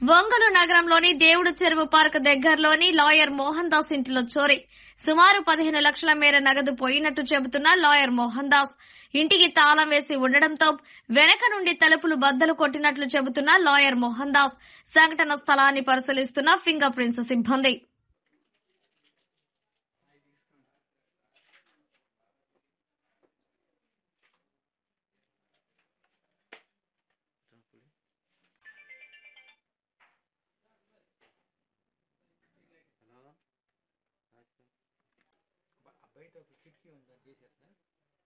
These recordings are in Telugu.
ఒంగోలు నగరంలోని దేవుడు చెరువు పార్క్ దగ్గరలోని లాయర్ మోహన్ దాస్ ఇంటిలో చోరీ సుమారు పదిహేను లక్షల మేర నగదు పోయినట్టు చెబుతున్న లాయర్ మోహన్ దాస్ ఇంటికి తాళం వేసి ఉండడంతో వెనక నుండి తలుపులు బద్దలు కొట్టినట్లు చెబుతున్న లాయర్ మోహన్ దాస్ సంఘటన స్థలాన్ని పరిశీలిస్తున్న ఫింగర్ ప్రింట్స్ సిబ్బంది బయట ఒక కిటికీ ఉంది అది చేశారు సార్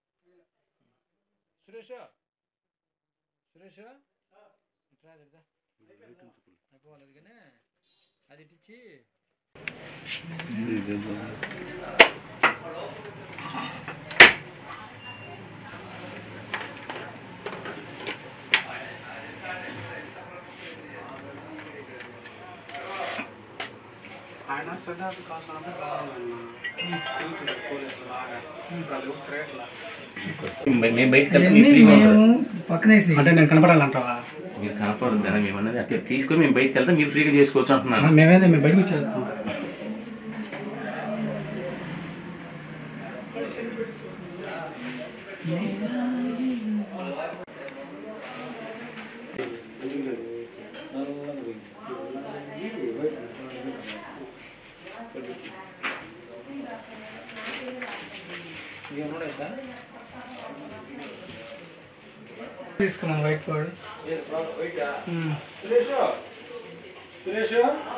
సురేష్ సురేష్ ఇట్రా ఇట్రా అయిపోవాలి అది కానీ అది ఇట్టించి ఆయన సుధాకు కావాలన్నా కావాలన్నా చూసి పోలీసులు బాగా వాళ్ళు తిరగట్లా మేము బయటకు వెళ్తే మీరు ఫ్రీగా ఉంటారు పక్కనేసి అంటే నేను కనపడాలంటావా మీరు కనపడద్దు మేము అన్నది అట్లా తీసుకొని మేము బయటకు వెళ్తే మీరు ఫ్రీగా చేసుకోవచ్చు అంటున్నాను మేమేదో మేము బయటకు వచ్చేస్తాం తీసుకున్నాం white code Suresh Suresh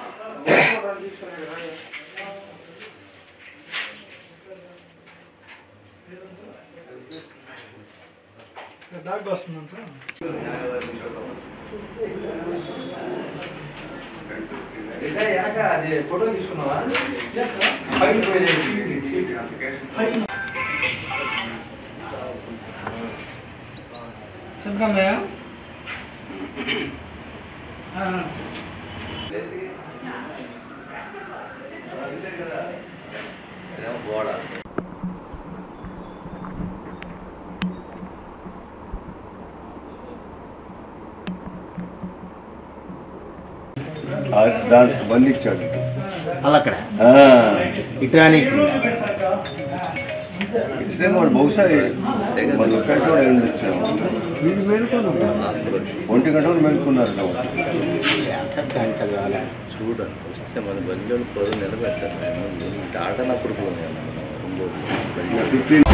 dog వస్తుందంట అది ఫోటో తీసుకున్నావా చెప్పరామయ్య ఆ దానికి బంధించాడు అక్కడ ఆ, ఇటానికి ఇచ్చితే వాడు బహుశా మన ఒక్కడికి కూడా ఉండొచ్చు ఒంటి గంట కూడా మేలుకున్నారు కాబట్టి చూడ వస్తే మన బండి పొలం నిలబెట్టాను నేను ఆడనప్పుడు ఫిఫ్టీన్